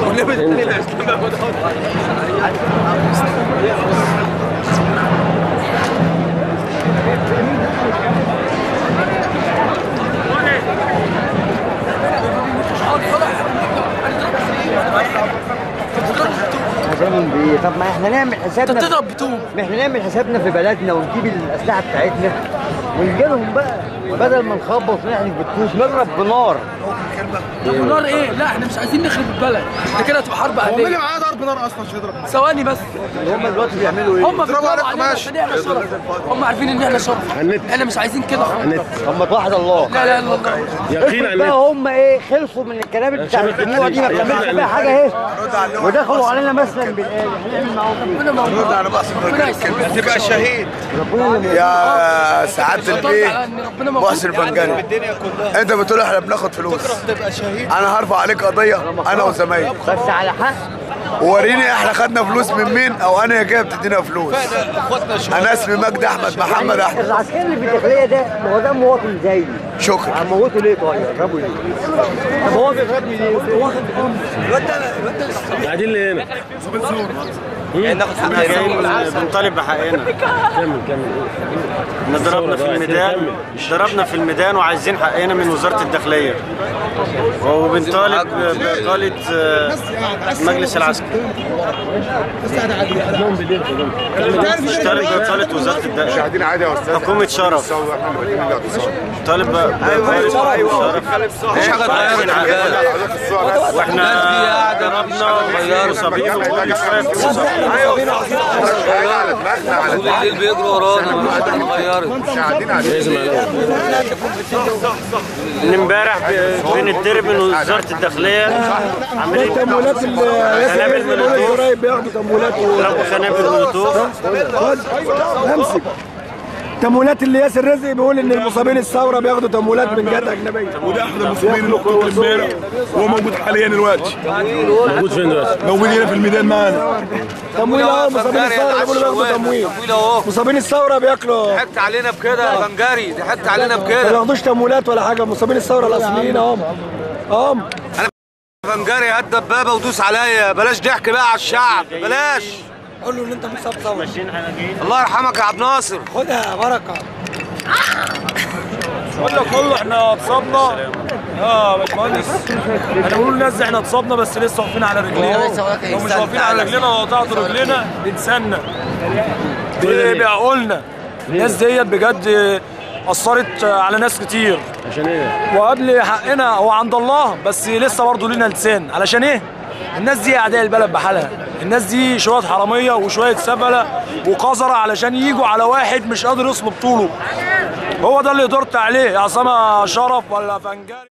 هتعمل بايه؟ طب ما احنا نعمل انت حسابنا بتضرب بتوم ما احنا نعمل حسابنا في بلدنا ونجيب الاسلحه بتاعتنا ونجي لهم بقى بدل ما نخبط ونحن بالطوش نضرب بنار طب نار ايه؟ لا احنا مش عايزين نخرب البلد ده كده تبقى حرب هو مين اللي اهليه معاه ضرب نار اصلا عشان يضرب ثواني بس اللي هم دلوقتي بيعملوا ايه؟ هم اضربوا بيضربوا على علينا القماش. عشان احنا شرف هم عارفين ان احنا شرف احنا مش عايزين كده خالص طب ما توحد الله لا لا الا الله يقين افرض بقى هم ايه خلصوا من الكلام بتاع الدموع دي ما بتعملش بقى حاجه ايه ودخلوا علينا مثلا بالايه هنعمل معاهم ايه؟ ربنا موجود ربنا يسلمك تبقى شهيد ربنا اللي موجود. يا سعاده على البيه ان ربنا موجود محسن البنجري انت بتقول احنا بناخد فلوس انا هرفع عليك قضيه انا وزمايلي بس على حق وريني احنا خدنا فلوس من مين او انا كده بتدينا فلوس انا اسمي مجدي احمد محمد احمد العسكري اللي في الداخليه ده ما هو ده مواطن زيي شكرا هموته ليه طيب؟ يضربوا ليه؟ طب هو بيضربني ليه؟ هو واخد امر قاعدين ليه هنا احنا جايين بنطالب بحقنا كمل كمل احنا ضربنا في الميدان ضربنا في الميدان وعايزين حقنا من وزارة الداخلية وبنطالب بإقالة آه، مجلس العسكري نطالب بإقالة وزارة الداخلية قاعدين عادي يا استاذ حكومة شرف طالب بإقالة شرف واحنا ضربنا مصابين وكل شوية في مصابين الليل بيجروا ورانا لازم عليهم من امبارح ب- بنتضرب من وزاره الداخليه عاملين تمويلات قنابل مولوتوف قريب بياخدوا تمويلات ضربوا قنابل مولوتوف امسك تمويلات اللي ياسر رزق بيقول ان المصابين الثوره بياخدوا تمويلات من جهات اجنبيه وده احد المسؤولين اللي قتلوا امبارح وهو موجود حاليا دلوقتي موجود فين دلوقتي؟ موجود هنا في الميدان معانا تمويل اهو مصابين الثوره بيقولوا بياخدوا تمويل مصابين الثوره بياكلوا ضحكت علينا بكده يا بنجاري ضحكت علينا ما بكده بياخدوش تمويلات ولا حاجه مصابين الثوره الاصليين اهم اهم بنجاري هات دبابه ودوس عليا بلاش ضحك بقى على الشعب بلاش قول له ان انت مصاب ثوره ماشيين احنا جايين الله يرحمك يا عبد ناصر خدها بركه بقول لك كله احنا اتصابنا اه يا باشمهندس انا بقول للناس احنا اتصابنا بس لسه واقفين على رجلينا لو مش واقفين على رجلينا لو قطعتوا رجلينا نتسنى بعقولنا الناس ديت بجد اثرت على ناس كتير عشان ايه؟ وقبل حقنا هو عند الله بس لسه برضه لينا لسان علشان ايه؟ الناس دي اعداء البلد بحالها الناس دي شويه حراميه وشويه سفله وقذره علشان يجوا على واحد مش قادر يصلب طوله هو ده اللي قدرت عليه يا عصامه شرف ولا فنجاري